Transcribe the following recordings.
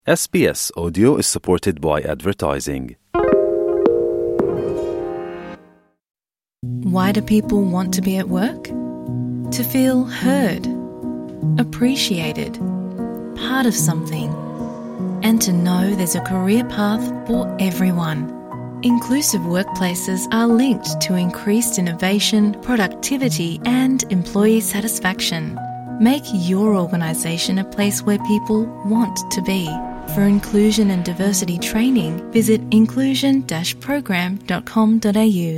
SBS Audio is supported by advertising. Why do people want to be at work? To feel heard, appreciated, part of something, and to know there's a career path for everyone. Inclusive workplaces are linked to increased innovation, productivity, and employee satisfaction. Make your organisation a place where people want to be. For inclusion and diversity training, visit inclusion-program.com.au.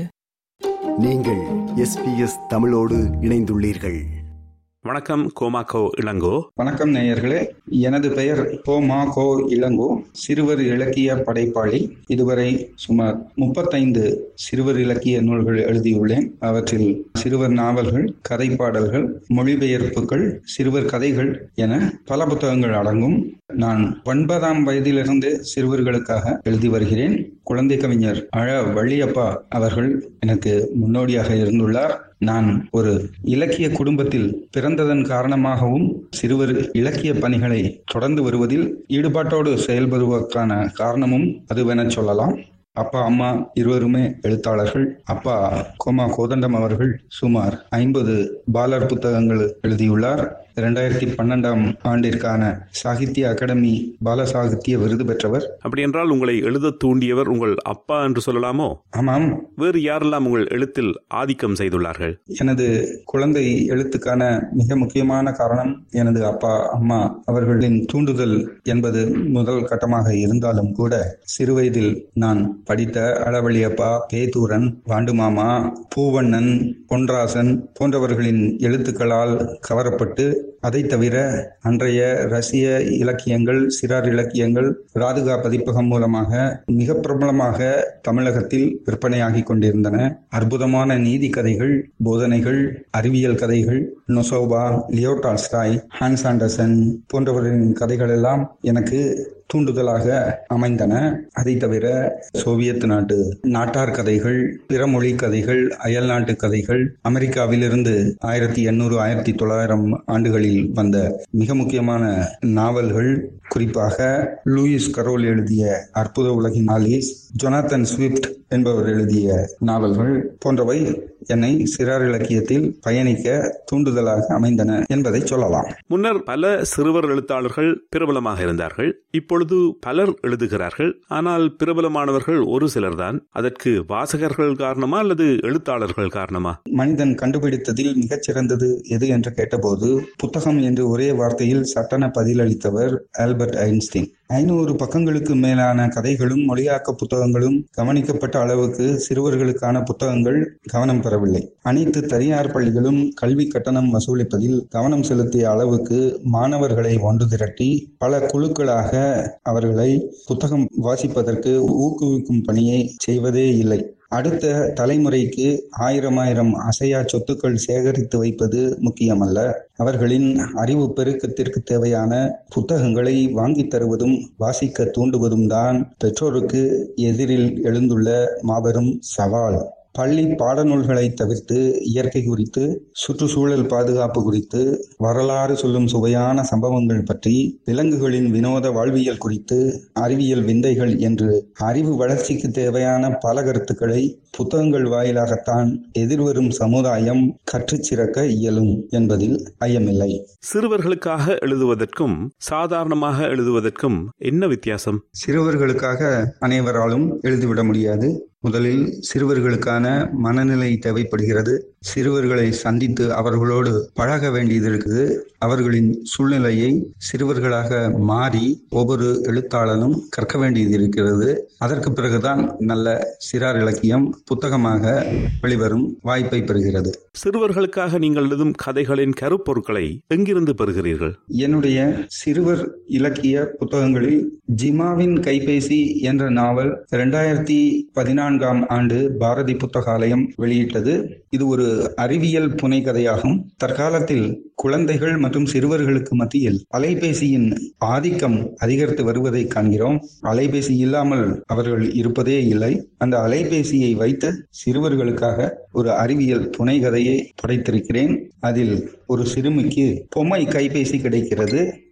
நீங்கள் SBS தமிழோடு இணைந்துள்ளீர்கள் வணக்கம் கோமாக்கோ இளங்கோ வணக்கம் நேயர்களே எனது பெயர் கோ மா கோ இளங்கோ சிறுவர் இலக்கிய படைப்பாளி இதுவரை சுமார் முப்பத்தைந்து சிறுவர் இலக்கிய நூல்கள் எழுதியுள்ளேன் அவற்றில் சிறுவர் நாவல்கள் கதைப்பாடல்கள் மொழிபெயர்ப்புகள் சிறுவர் கதைகள் என பல புத்தகங்கள் அடங்கும் நான் ஒன்பதாம் வயதிலிருந்து சிறுவர்களுக்காக எழுதி வருகிறேன் குழந்தை கவிஞர் அழ வள்ளியப்பா அவர்கள் எனக்கு முன்னோடியாக இருந்துள்ளார் நான் ஒரு இலக்கிய குடும்பத்தில் பிறந்ததன் காரணமாகவும் சிறுவர் இலக்கிய பணிகளை தொடர்ந்து வருவதில் ஈடுபாட்டோடு செயல்படுவதற்கான காரணமும் அதுவென சொல்லலாம் அப்பா அம்மா இருவருமே எழுத்தாளர்கள் அப்பா கோமா கோதண்டம் அவர்கள் சுமார் ஐம்பது பாலர் புத்தகங்கள் எழுதியுள்ளார் இரண்டாயிரத்தி பன்னெண்டாம் ஆண்டிற்கான சாகித்ய அகாடமி பால சாகித்ய விருது பெற்றவர் அப்படி என்றால் உங்களை எழுத தூண்டியவர் உங்கள் அப்பா என்று சொல்லலாமோ ஆமாம் வேறு யாரெல்லாம் உங்கள் எழுத்தில் ஆதிக்கம் செய்துள்ளார்கள் எனது குழந்தை எழுத்துக்கான மிக முக்கியமான காரணம் எனது அப்பா அம்மா அவர்களின் தூண்டுதல் என்பது முதல் கட்டமாக இருந்தாலும் கூட சிறுவயதில் நான் படித்த அளவழியப்பா பேதூரன் வாண்டுமாமா பூவண்ணன் பொன்ராசன் போன்றவர்களின் எழுத்துக்களால் கவரப்பட்டு அதை தவிர அன்றைய ரஷ்ய இலக்கியங்கள் சிறார் இலக்கியங்கள் ராதுகா பதிப்பகம் மூலமாக மிக பிரபலமாக தமிழகத்தில் விற்பனையாகி கொண்டிருந்தன அற்புதமான நீதி கதைகள் போதனைகள் அறிவியல் கதைகள் நொசோபா லியோ டால்ஸ்டாய் ஹான்ஸ் ஆண்டர்சன் போன்றவர்களின் கதைகள் எல்லாம் எனக்கு தூண்டுதலாக அமைந்தன அதை தவிர சோவியத் நாட்டு நாட்டார் கதைகள் பிற மொழி கதைகள் அயல் நாட்டு கதைகள் அமெரிக்காவிலிருந்து ஆயிரத்தி எண்ணூறு ஆயிரத்தி தொள்ளாயிரம் ஆண்டுகளில் வந்த மிக முக்கியமான நாவல்கள் குறிப்பாக லூயிஸ் கரோல் எழுதிய அற்புத உலகின் ஆலிஸ் ஜொனாத்தன் ஸ்விப்ட் என்பவர் எழுதிய நாவல்கள் போன்றவை என்னை சிறார் இலக்கியத்தில் பயணிக்க தூண்டுதலாக அமைந்தன என்பதை சொல்லலாம் முன்னர் பல சிறுவர் எழுத்தாளர்கள் பிரபலமாக இருந்தார்கள் இப்பொழுது பலர் எழுதுகிறார்கள் ஆனால் பிரபலமானவர்கள் ஒரு சிலர்தான் அதற்கு வாசகர்கள் காரணமா அல்லது எழுத்தாளர்கள் காரணமா மனிதன் கண்டுபிடித்ததில் மிகச்சிறந்தது எது என்று கேட்டபோது புத்தகம் என்று ஒரே வார்த்தையில் சட்டென பதிலளித்தவர் ஆல்பர்ட் ஐன்ஸ்டீன் ஐநூறு பக்கங்களுக்கு மேலான கதைகளும் மொழியாக்க புத்தகங்களும் கவனிக்கப்பட்ட அளவுக்கு சிறுவர்களுக்கான புத்தகங்கள் கவனம் பெறவில்லை அனைத்து தனியார் பள்ளிகளும் கல்வி கட்டணம் வசூலிப்பதில் கவனம் செலுத்திய அளவுக்கு மாணவர்களை ஒன்று திரட்டி பல குழுக்களாக அவர்களை புத்தகம் வாசிப்பதற்கு ஊக்குவிக்கும் பணியை செய்வதே இல்லை அடுத்த தலைமுறைக்கு ஆயிரம் ஆயிரம் அசையா சொத்துக்கள் சேகரித்து வைப்பது முக்கியமல்ல அவர்களின் அறிவு பெருக்கத்திற்கு தேவையான புத்தகங்களை வாங்கித் தருவதும் வாசிக்க தூண்டுவதும் தான் பெற்றோருக்கு எதிரில் எழுந்துள்ள மாபெரும் சவால் பள்ளி பாடநூல்களை தவிர்த்து இயற்கை குறித்து சுற்றுச்சூழல் பாதுகாப்பு குறித்து வரலாறு சொல்லும் சுவையான சம்பவங்கள் பற்றி விலங்குகளின் வினோத வாழ்வியல் குறித்து அறிவியல் விந்தைகள் என்று அறிவு வளர்ச்சிக்கு தேவையான பல கருத்துக்களை புத்தகங்கள் வாயிலாகத்தான் எதிர்வரும் சமுதாயம் கற்றுச் சிறக்க இயலும் என்பதில் ஐயமில்லை சிறுவர்களுக்காக எழுதுவதற்கும் சாதாரணமாக எழுதுவதற்கும் என்ன வித்தியாசம் சிறுவர்களுக்காக அனைவராலும் எழுதிவிட முடியாது முதலில் சிறுவர்களுக்கான மனநிலை தேவைப்படுகிறது சிறுவர்களை சந்தித்து அவர்களோடு பழக வேண்டியது இருக்குது அவர்களின் சூழ்நிலையை சிறுவர்களாக மாறி ஒவ்வொரு எழுத்தாளனும் கற்க வேண்டியது இருக்கிறது அதற்கு பிறகுதான் நல்ல சிறார் இலக்கியம் புத்தகமாக வெளிவரும் வாய்ப்பை பெறுகிறது சிறுவர்களுக்காக நீங்கள் எழுதும் கதைகளின் கருப்பொருட்களை எங்கிருந்து பெறுகிறீர்கள் என்னுடைய சிறுவர் இலக்கிய புத்தகங்களில் ஜிமாவின் கைபேசி என்ற நாவல் இரண்டாயிரத்தி பதினான்காம் ஆண்டு பாரதி புத்தகாலயம் வெளியிட்டது இது ஒரு அறிவியல் புனைகதையாகும் தற்காலத்தில் குழந்தைகள் மற்றும் சிறுவர்களுக்கு மத்தியில் அலைபேசியின் ஆதிக்கம் அதிகரித்து வருவதை காண்கிறோம் அலைபேசி இல்லாமல் அவர்கள் இருப்பதே இல்லை அந்த அலைபேசியை வைத்து சிறுவர்களுக்காக ஒரு அறிவியல் புனைகதையை படைத்திருக்கிறேன் அதில் ஒரு சிறுமிக்கு பொம்மை கைபேசி கிடைக்கிறது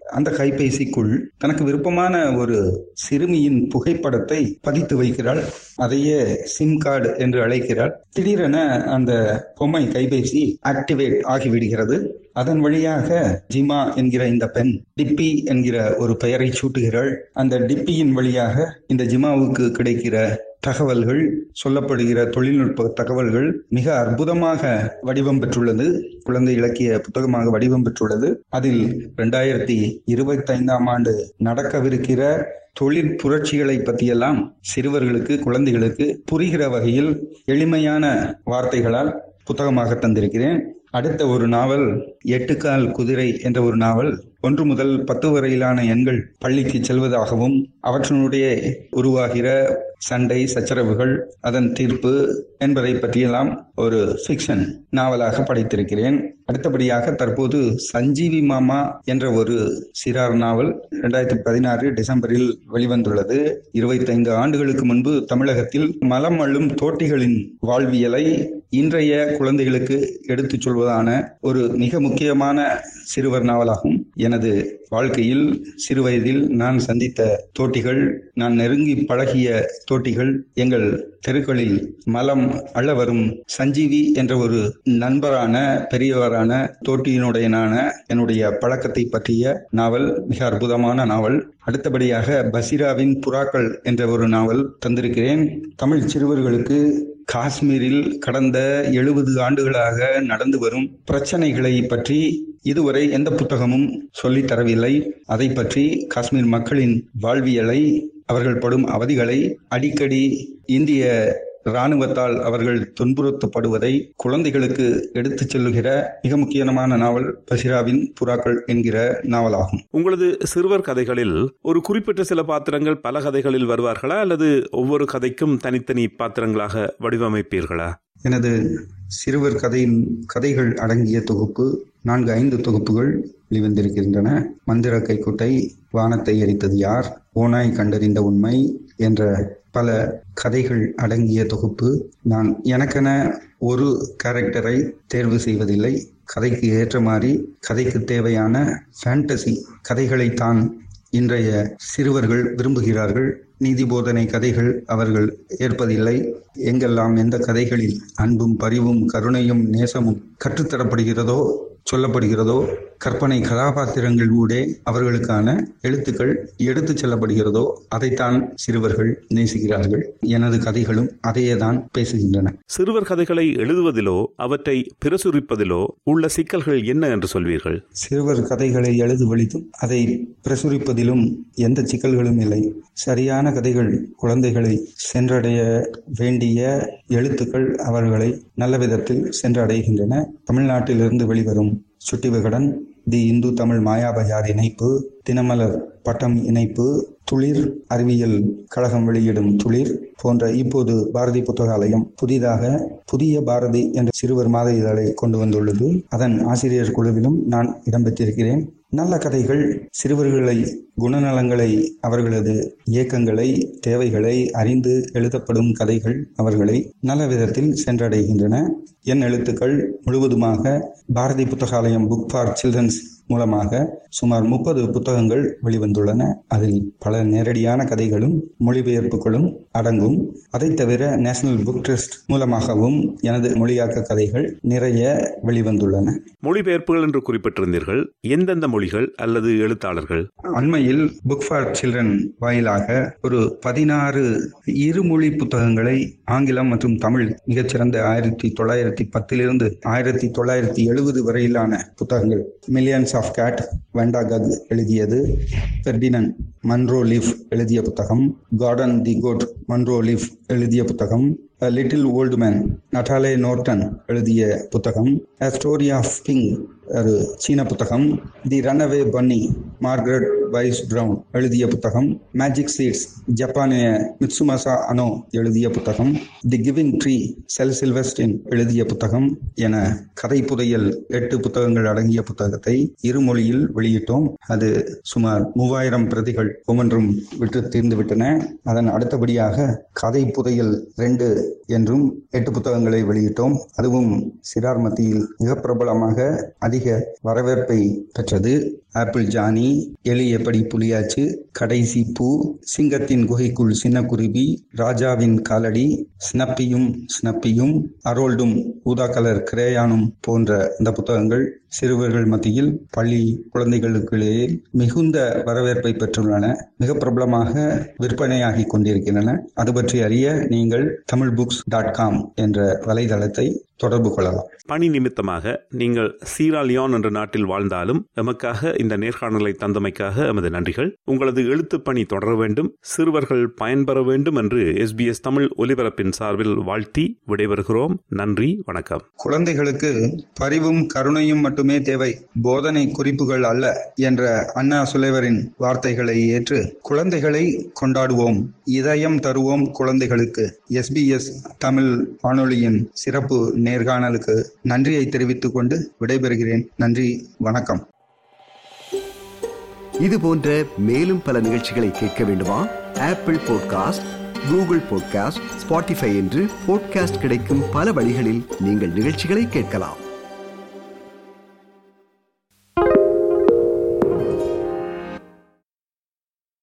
அந்த கைபேசிக்குள் தனக்கு விருப்பமான ஒரு சிறுமியின் புகைப்படத்தை பதித்து வைக்கிறாள் அதையே சிம் கார்டு என்று அழைக்கிறாள் திடீரென அந்த பொம்மை கைபேசி ஆக்டிவேட் ஆகிவிடுகிறது அதன் வழியாக ஜிமா என்கிற இந்த பெண் டிப்பி என்கிற ஒரு பெயரை சூட்டுகிறாள் அந்த டிப்பியின் வழியாக இந்த ஜிமாவுக்கு கிடைக்கிற தகவல்கள் சொல்லப்படுகிற தொழில்நுட்ப தகவல்கள் மிக அற்புதமாக வடிவம் பெற்றுள்ளது குழந்தை இலக்கிய புத்தகமாக வடிவம் பெற்றுள்ளது அதில் இரண்டாயிரத்தி இருபத்தி ஐந்தாம் ஆண்டு நடக்கவிருக்கிற தொழில் புரட்சிகளை பற்றியெல்லாம் சிறுவர்களுக்கு குழந்தைகளுக்கு புரிகிற வகையில் எளிமையான வார்த்தைகளால் புத்தகமாக தந்திருக்கிறேன் அடுத்த ஒரு நாவல் எட்டுக்கால் குதிரை என்ற ஒரு நாவல் ஒன்று முதல் பத்து வரையிலான எண்கள் பள்ளிக்கு செல்வதாகவும் அவற்றினுடைய உருவாகிற சண்டை சச்சரவுகள் அதன் தீர்ப்பு என்பதை பற்றியெல்லாம் ஒரு ஃபிக்ஷன் நாவலாக படைத்திருக்கிறேன் அடுத்தபடியாக தற்போது சஞ்சீவி மாமா என்ற ஒரு சிறார் நாவல் இரண்டாயிரத்தி பதினாறு டிசம்பரில் வெளிவந்துள்ளது இருபத்தைந்து ஆண்டுகளுக்கு முன்பு தமிழகத்தில் மலம் அள்ளும் தோட்டிகளின் வாழ்வியலை இன்றைய குழந்தைகளுக்கு எடுத்துச் சொல்வதான ஒரு மிக முக்கியமான சிறுவர் நாவலாகும் எனது வாழ்க்கையில் சிறுவயதில் நான் சந்தித்த தோட்டிகள் நான் நெருங்கி பழகிய தோட்டிகள் எங்கள் தெருக்களில் மலம் அள்ள வரும் சஞ்சீவி என்ற ஒரு நண்பரான பெரியவரான தோட்டியினுடையனான என்னுடைய பழக்கத்தை பற்றிய நாவல் மிக அற்புதமான நாவல் அடுத்தபடியாக பசிராவின் புறாக்கள் என்ற ஒரு நாவல் தந்திருக்கிறேன் தமிழ் சிறுவர்களுக்கு காஷ்மீரில் கடந்த எழுபது ஆண்டுகளாக நடந்து வரும் பிரச்சனைகளை பற்றி இதுவரை எந்த புத்தகமும் சொல்லித் தரவில்லை அதை பற்றி காஷ்மீர் மக்களின் வாழ்வியலை அவர்கள் படும் அவதிகளை அடிக்கடி இந்திய இராணுவத்தால் அவர்கள் துன்புறுத்தப்படுவதை குழந்தைகளுக்கு எடுத்துச் செல்லுகிற மிக முக்கியமான நாவல் பசிராவின் புறாக்கள் என்கிற நாவலாகும் உங்களது சிறுவர் கதைகளில் ஒரு குறிப்பிட்ட சில பாத்திரங்கள் பல கதைகளில் வருவார்களா அல்லது ஒவ்வொரு கதைக்கும் தனித்தனி பாத்திரங்களாக வடிவமைப்பீர்களா எனது சிறுவர் கதையின் கதைகள் அடங்கிய தொகுப்பு நான்கு ஐந்து தொகுப்புகள் வெளிவந்திருக்கின்றன மந்திர கைக்குட்டை வானத்தை எரித்தது யார் ஓனாய் கண்டறிந்த உண்மை என்ற பல கதைகள் அடங்கிய தொகுப்பு நான் எனக்கென ஒரு கேரக்டரை தேர்வு செய்வதில்லை கதைக்கு ஏற்ற மாதிரி கதைக்கு தேவையான ஃபேண்டசி கதைகளைத்தான் இன்றைய சிறுவர்கள் விரும்புகிறார்கள் நீதி போதனை கதைகள் அவர்கள் ஏற்பதில்லை எங்கெல்லாம் எந்த கதைகளில் அன்பும் பரிவும் கருணையும் நேசமும் கற்றுத்தரப்படுகிறதோ சொல்லப்படுகிறதோ கற்பனை கதாபாத்திரங்கள் ஊடே அவர்களுக்கான எழுத்துக்கள் எடுத்துச் செல்லப்படுகிறதோ அதைத்தான் சிறுவர்கள் நேசிக்கிறார்கள் எனது கதைகளும் அதையே தான் பேசுகின்றன சிறுவர் கதைகளை எழுதுவதிலோ அவற்றை பிரசுரிப்பதிலோ உள்ள சிக்கல்கள் என்ன என்று சொல்வீர்கள் சிறுவர் கதைகளை எழுதுவழித்தும் அதை பிரசுரிப்பதிலும் எந்த சிக்கல்களும் இல்லை சரியான கதைகள் குழந்தைகளை சென்றடைய வேண்டிய எழுத்துக்கள் அவர்களை நல்ல விதத்தில் சென்றடைகின்றன தமிழ்நாட்டிலிருந்து வெளிவரும் சுட்டி விகடன் தி இந்து தமிழ் மாயாபஜார் இணைப்பு தினமலர் பட்டம் இணைப்பு துளிர் அறிவியல் கழகம் வெளியிடும் துளிர் போன்ற இப்போது பாரதி புத்தகாலயம் புதிதாக புதிய பாரதி என்ற சிறுவர் மாத இதழை கொண்டு வந்துள்ளது அதன் ஆசிரியர் குழுவிலும் நான் இடம்பெற்றிருக்கிறேன் நல்ல கதைகள் சிறுவர்களை குணநலங்களை அவர்களது இயக்கங்களை தேவைகளை அறிந்து எழுதப்படும் கதைகள் அவர்களை நல்ல விதத்தில் சென்றடைகின்றன என் எழுத்துக்கள் முழுவதுமாக Bharathi Puthakalayam book for children's மூலமாக சுமார் முப்பது புத்தகங்கள் வெளிவந்துள்ளன அதில் பல நேரடியான கதைகளும் மொழிபெயர்ப்புகளும் அடங்கும் அதை தவிர நேஷனல் புக் ட்ரஸ்ட் மூலமாகவும் எனது மொழியாக்க கதைகள் நிறைய வெளிவந்துள்ளன மொழிபெயர்ப்புகள் என்று குறிப்பிட்டிருந்தீர்கள் எந்தெந்த மொழிகள் அல்லது எழுத்தாளர்கள் அண்மையில் புக் ஃபார் சில்ட்ரன் வாயிலாக ஒரு பதினாறு இருமொழி புத்தகங்களை ஆங்கிலம் மற்றும் தமிழ் மிகச்சிறந்த ஆயிரத்தி தொள்ளாயிரத்தி பத்திலிருந்து ஆயிரத்தி தொள்ளாயிரத்தி எழுபது வரையிலான புத்தகங்கள் மில்லியன்ஸ் ஆஃப் கேட் வெண்டாகக் எழுதியது பெர்டினன் மன்ரோ லீஃப் எழுதிய புத்தகம் Gordon the goat Munro Leaf எழுதிய புத்தகம் little old man Natalie Norton எழுதிய புத்தகம் A ஸ்டோரி ஆஃப் கிங் ஒரு சீன புத்தகம் the runaway bunny Margaret Wise Brown எழுதிய புத்தகம் மேஜிக் சீட்ஸ் ஜப்பானிய மிட்சுமசா அனோ எழுதிய புத்தகம் தி கிவிங் ட்ரீ செல் சில்வஸ்டின் எழுதிய புத்தகம் என கதை புதையல் எட்டு புத்தகங்கள் அடங்கிய புத்தகத்தை இருமொழியில் வெளியிட்டோம் அது சுமார் மூவாயிரம் பிரதிகள் ஒவ்வொன்றும் விட்டு தீர்ந்து விட்டன அதன் அடுத்தபடியாக கதை புதையல் ரெண்டு என்றும் எட்டு புத்தகங்களை வெளியிட்டோம் அதுவும் சிறார் மத்தியில் மிக பிரபலமாக அதிக வரவேற்பை பெற்றது ஆப்பிள் ஜானி எலி எப்படி புலியாச்சு கடைசி பூ சிங்கத்தின் குகைக்குள் சின்ன குருவி ராஜாவின் காலடி ஸ்னப்பியும் ஸ்னப்பியும் அரோல்டும் ஊதா கலர் கிரேயானும் போன்ற இந்த புத்தகங்கள் சிறுவர்கள் மத்தியில் பள்ளி குழந்தைகளுக்கிடையே மிகுந்த வரவேற்பை பெற்றுள்ளன மிக பிரபலமாக விற்பனையாகி கொண்டிருக்கின்றன அது பற்றி அறிய நீங்கள் தமிழ் புக்ஸ் டாட் காம் என்ற வலைதளத்தை தொடர்பு கொள்ளலாம் பணி நிமித்தமாக நீங்கள் சீராலியான் என்ற நாட்டில் வாழ்ந்தாலும் எமக்காக இந்த நேர்காணலை தந்தமைக்காக எமது நன்றிகள் உங்களது எழுத்துப் பணி தொடர வேண்டும் சிறுவர்கள் பயன்பெற வேண்டும் என்று எஸ்பிஎஸ் தமிழ் ஒலிபரப்பின் சார்பில் வாழ்த்தி விடைபெறுகிறோம் நன்றி வணக்கம் குழந்தைகளுக்கு பரிவும் கருணையும் மட்டுமே தேவை போதனை குறிப்புகள் அல்ல என்ற அண்ணா சுலைவரின் வார்த்தைகளை ஏற்று குழந்தைகளை கொண்டாடுவோம் இதயம் தருவோம் குழந்தைகளுக்கு எஸ்பிஎஸ் தமிழ் வானொலியின் சிறப்பு நேர்காணலுக்கு நன்றியை தெரிவித்துக் கொண்டு விடைபெறுகிறேன் நன்றி வணக்கம் இது போன்ற மேலும் பல நிகழ்ச்சிகளை கேட்க வேண்டுமா Apple podcast Google podcast Spotify என்று பாட்காஸ்ட் கிடைக்கும் பல வழிகளில் நீங்கள் நிகழ்ச்சிகளை கேட்கலாம்